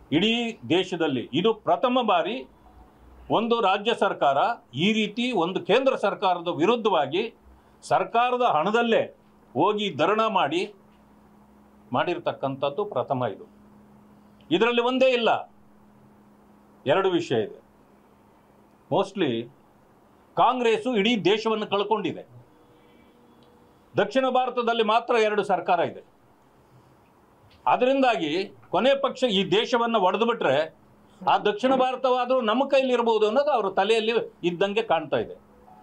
ಇಡೀ ದೇಶದಲ್ಲಿ ಇದು ಪ್ರಥಮ ಬಾರಿ ಒಂದು ರಾಜ್ಯ ಸರ್ಕಾರ ಈ ರೀತಿ ಒಂದು ಕೇಂದ್ರ ಸರ್ಕಾರದ ವಿರುದ್ಧವಾಗಿ ಸರ್ಕಾರದ ಹಣದಲ್ಲೇ ಹೋಗಿ ಧರಣ ಮಾಡಿ ಮಾಡಿರ್ತಕ್ಕಂಥದ್ದು ಪ್ರಥಮ ಇದು ಇದರಲ್ಲಿ ಒಂದೇ ಇಲ್ಲ ಎರಡು ವಿಷಯ ಇದೆ ಮೋಸ್ಟ್ಲಿ ಕಾಂಗ್ರೆಸ್ಸು ಇಡೀ ದೇಶವನ್ನು ಕಳ್ಕೊಂಡಿದೆ ದಕ್ಷಿಣ ಭಾರತದಲ್ಲಿ ಮಾತ್ರ ಎರಡು ಸರ್ಕಾರ ಇದೆ ಅದರಿಂದಾಗಿ ಕೊನೆ ಪಕ್ಷ ಈ ದೇಶವನ್ನು ಒಡೆದು ಬಿಟ್ರೆ ಆ ದಕ್ಷಿಣ ಭಾರತವಾದರೂ ನಮ್ಮ ಕೈಲಿ ಇರಬಹುದು ಅನ್ನೋದು ಅವರ ತಲೆಯಲ್ಲಿ ಇದ್ದಂಗೆ ಕಾಣ್ತಾ ಇದೆ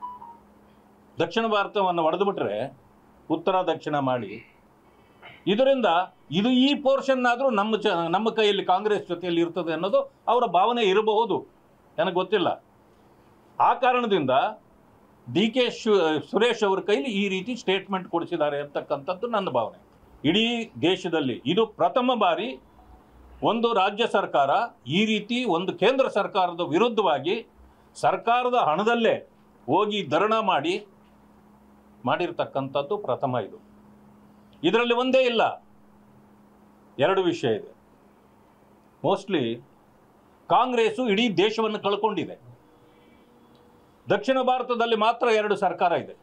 ದಕ್ಷಿಣ ಭಾರತವನ್ನು ಒಡೆದು ಬಿಟ್ರೆ ಉತ್ತರ ದಕ್ಷಿಣ ಮಾಡಿ ಇದರಿಂದ ಇದು ಈ ಪೋರ್ಷನ್ ಆದರೂ ನಮ್ಮ ಚ ನಮ್ಮ ಕೈಯಲ್ಲಿ ಕಾಂಗ್ರೆಸ್ ಜೊತೆಯಲ್ಲಿ ಇರ್ತದೆ ಅನ್ನೋದು ಅವರ ಭಾವನೆ ಇರಬಹುದು ನನಗೆ ಗೊತ್ತಿಲ್ಲ ಆ ಕಾರಣದಿಂದ ಡಿ ಕೆ ಶು ಸುರೇಶ್ ಅವರ ಕೈಲಿ ಈ ರೀತಿ ಸ್ಟೇಟ್ಮೆಂಟ್ ಕೊಡಿಸಿದ್ದಾರೆ ಅಂತಕ್ಕಂಥದ್ದು ನನ್ನ ಭಾವನೆ ಇಡೀ ದೇಶದಲ್ಲಿ ಇದು ಪ್ರಥಮ ಬಾರಿ ಒಂದು ರಾಜ್ಯ ಸರ್ಕಾರ ಈ ರೀತಿ ಒಂದು ಕೇಂದ್ರ ಸರ್ಕಾರದ ವಿರುದ್ಧವಾಗಿ ಸರ್ಕಾರದ ಹಣದಲ್ಲೇ ಹೋಗಿ ಧರಣ ಮಾಡಿ ಮಾಡಿರ್ತಕ್ಕಂಥದ್ದು ಪ್ರಥಮ ಇದು ಇದರಲ್ಲಿ ಒಂದೇ ಇಲ್ಲ ಎರಡು ವಿಷಯ ಇದೆ ಮೋಸ್ಟ್ಲಿ ಕಾಂಗ್ರೆಸ್ಸು ಇಡೀ ದೇಶವನ್ನು ಕಳ್ಕೊಂಡಿದೆ ದಕ್ಷಿಣ ಭಾರತದಲ್ಲಿ ಮಾತ್ರ ಎರಡು ಸರ್ಕಾರ ಇದೆ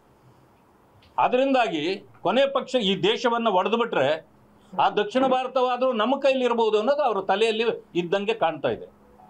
ಅದರಿಂದಾಗಿ ಕೊನೆ ಪಕ್ಷ ಈ ದೇಶವನ್ನು ಒಡೆದು ಬಿಟ್ರೆ ಆ ದಕ್ಷಿಣ ಭಾರತವಾದರೂ ನಮ್ಮ ಕೈಲಿ ಇರಬಹುದು ಅನ್ನೋದು ಅವರ ತಲೆಯಲ್ಲಿ ಇದ್ದಂಗೆ ಕಾಣ್ತಾ ಇದೆ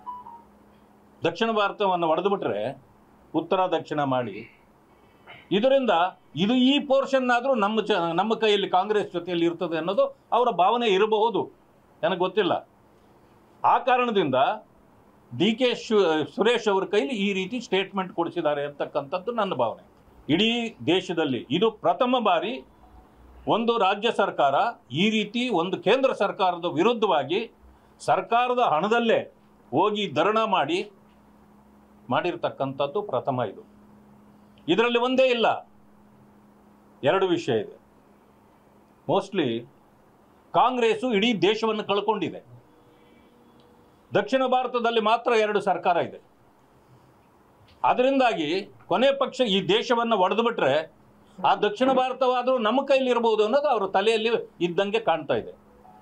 ದಕ್ಷಿಣ ಭಾರತವನ್ನು ಒಡೆದು ಬಿಟ್ರೆ ಉತ್ತರ ದಕ್ಷಿಣ ಮಾಡಿ ಇದರಿಂದ ಇದು ಈ ಪೋರ್ಷನ್ ಆದರೂ ನಮ್ಮ ಚ ನಮ್ಮ ಕೈಯಲ್ಲಿ ಕಾಂಗ್ರೆಸ್ ಜೊತೆಯಲ್ಲಿ ಇರ್ತದೆ ಅನ್ನೋದು ಅವರ ಭಾವನೆ ಇರಬಹುದು ನನಗೆ ಗೊತ್ತಿಲ್ಲ ಆ ಕಾರಣದಿಂದ ಡಿ ಕೆ ಶು ಸುರೇಶ್ ಅವರ ಕೈಲಿ ಈ ರೀತಿ ಸ್ಟೇಟ್ಮೆಂಟ್ ಕೊಡಿಸಿದ್ದಾರೆ ಅಂತಕ್ಕಂಥದ್ದು ನನ್ನ ಭಾವನೆ ಇಡೀ ದೇಶದಲ್ಲಿ ಇದು ಪ್ರಥಮ ಬಾರಿ ಒಂದು ರಾಜ್ಯ ಸರ್ಕಾರ ಈ ರೀತಿ ಒಂದು ಕೇಂದ್ರ ಸರ್ಕಾರದ ವಿರುದ್ಧವಾಗಿ ಸರ್ಕಾರದ ಹಣದಲ್ಲೇ ಹೋಗಿ ಧರಣ ಮಾಡಿ ಮಾಡಿರ್ತಕ್ಕಂಥದ್ದು ಪ್ರಥಮ ಇದು ಇದರಲ್ಲಿ ಒಂದೇ ಇಲ್ಲ ಎರಡು ವಿಷಯ ಇದೆ ಮೋಸ್ಟ್ಲಿ ಕಾಂಗ್ರೆಸ್ಸು ಇಡೀ ದೇಶವನ್ನು ಕಳ್ಕೊಂಡಿದೆ ದಕ್ಷಿಣ ಭಾರತದಲ್ಲಿ ಮಾತ್ರ ಎರಡು ಸರ್ಕಾರ ಇದೆ ಅದರಿಂದಾಗಿ ಕೊನೆ ಪಕ್ಷ ಈ ದೇಶವನ್ನು ಒಡೆದು ಬಿಟ್ರೆ ಆ ದಕ್ಷಿಣ ಭಾರತವಾದರೂ ನಮ್ಮ ಕೈಲಿ ಇರಬಹುದು ಅನ್ನೋದು ಅವರ ತಲೆಯಲ್ಲಿ ಇದ್ದಂಗೆ ಕಾಣ್ತಾ ಇದೆ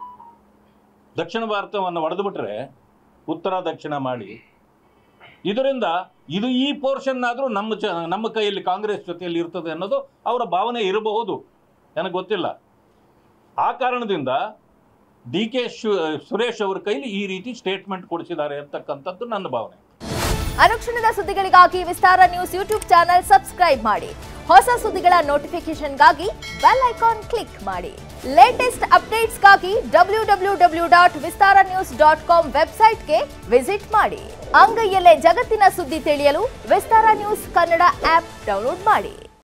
ದಕ್ಷಿಣ ಭಾರತವನ್ನು ಒಡೆದು ಬಿಟ್ರೆ ಉತ್ತರ ದಕ್ಷಿಣ ಮಾಡಿ ಇದರಿಂದ ಇದು ಈ ಪೋರ್ಷನ್ ಆದರೂ ನಮ್ಮ ಚ ನಮ್ಮ ಕೈಯಲ್ಲಿ ಕಾಂಗ್ರೆಸ್ ಜೊತೆಯಲ್ಲಿ ಇರ್ತದೆ ಅನ್ನೋದು ಅವರ ಭಾವನೆ ಇರಬಹುದು ನನಗೆ ಗೊತ್ತಿಲ್ಲ ಆ ಕಾರಣದಿಂದ ಡಿ ಕೆ ಶು ಸುರೇಶ್ ಅವರ ಕೈಲಿ ಈ ರೀತಿ ಸ್ಟೇಟ್ಮೆಂಟ್ ಕೊಡಿಸಿದ್ದಾರೆ ಅಂತಕ್ಕಂಥದ್ದು ನನ್ನ ಭಾವನೆ ಅನುಕ್ಷಣದ ಸುದ್ದಿಗಳಿಗಾಗಿ Vistara news YouTube channel subscribe ಮಾಡಿ ಹೊಸ ಸುದ್ದಿಗಳ ನೋಟಿಫಿಕೇಶನ್ಗಾಗಿ ಬೆಲ್ ಐಕಾನ್ ಕ್ಲಿಕ್ ಮಾಡಿ ಲೇಟೆಸ್ಟ್ ಅಪ್ಡೇಟ್ಸ್ಗಾಗಿ W W W dot Vistara news dot com ವೆಬ್ಸೈಟ್ಗೆ ವಿಸಿಟ್ ಮಾಡಿ ಅಂಗೈಯಲ್ಲೇ ಜಗತ್ತಿನ ಸುದ್ದಿ ತಿಳಿಯಲು Vistara news Kannada app download ಮಾಡಿ